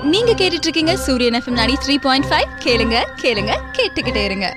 நீங்க கேட்டுட்டு இருக்கீங்க சூரியன் எஃப்எம் நாடி த்ரீ பாயிண்ட் ஃபைவ் கேளுங்க கேளுங்க கேட்டுக்கிட்டே இருங்க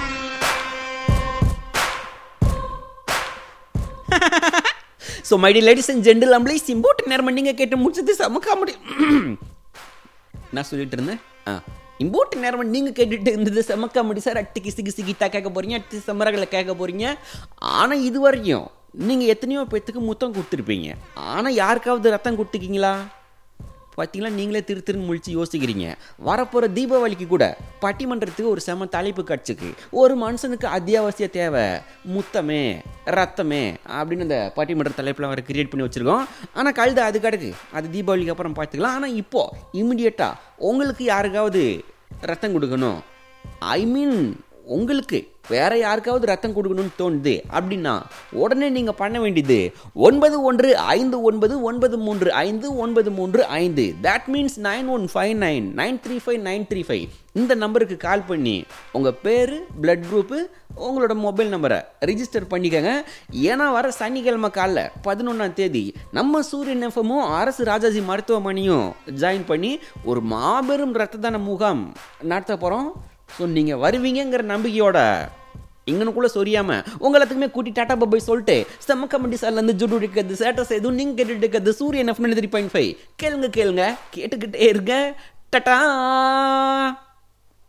so my dear ladies and gentle அம்பளை சிம்போட்டு நேரம் நீங்கள் கேட்டு முடிச்சது செம காமெடி நான் சொல்லிட்டு இருந்தேன் ஆ இம்போர்ட் நேரம் நீங்கள் கேட்டுட்டு இருந்தது செம காமெடி சார் அட்டிக்கு சிகி சிகிட்டா கேட்க போகிறீங்க அட்டி சமரகளை கேட்க போகிறீங்க ஆனால் இது வரைக்கும் நீங்கள் எத்தனையோ பேத்துக்கு முத்தம் கொடுத்துருப்பீங்க ஆனால் யாருக்காவது ரத்தம் கொடுத்துருக்கீங்களா பார்த்தீங்களா நீங்களே திரு திருன்னு முழிச்சு யோசிக்கிறீங்க வரப்போகிற தீபாவளிக்கு கூட பட்டிமன்றத்துக்கு ஒரு செம தலைப்பு கட்சிக்கு ஒரு மனுஷனுக்கு அத்தியாவசிய தேவை முத்தமே ரத்தமே அப்படின்னு அந்த பட்டிமன்ற தலைப்பில் வர கிரியேட் பண்ணி வச்சுருக்கோம் ஆனால் கழுது அது கிடக்கு அது தீபாவளிக்கு அப்புறம் பார்த்துக்கலாம் ஆனால் இப்போது இமிடியட்டாக உங்களுக்கு யாருக்காவது ரத்தம் கொடுக்கணும் ஐ மீன் உங்களுக்கு வேற யாருக்காவது ரத்தம் கொடுக்கணும்னு தோணுது அப்படின்னா உடனே நீங்கள் பண்ண வேண்டியது ஒன்பது ஒன்று ஐந்து ஒன்பது ஒன்பது மூன்று ஐந்து ஒன்பது மூன்று ஐந்து that means nine one five nine nine three five nine three five இந்த நம்பருக்கு கால் பண்ணி உங்கள் பேர் பிளட் குரூப்பு உங்களோட மொபைல் நம்பரை ரிஜிஸ்டர் பண்ணிக்கோங்க ஏன்னா வர சனிக்கிழமை காலைல பதினொன்றாம் தேதி நம்ம சூரியன் எஃப்எம்மும் அரசு ராஜாஜி மருத்துவமனையும் ஜாயின் பண்ணி ஒரு மாபெரும் ரத்த தான முகாம் நடத்த போகிறோம் ஸோ நீங்கள் வருவீங்கங்கிற நம்பிக்கையோட இங்கனுக்குள்ள சொரியாம உங்க எல்லாத்துக்குமே கூட்டி டாட்டா பபாய் சொல்லிட்டு செம்ம கமெடி சார்ல இருந்து ஜுடு இருக்கிறது சேட்டஸ் எதுவும் நீங்க கேட்டுட்டு இருக்கிறது சூரியன் எஃப் த்ரீ பாயிண்ட் ஃபைவ் கேளுங்க கேளுங்க கேட்டுக்கிட்டே இருங்க டட்டா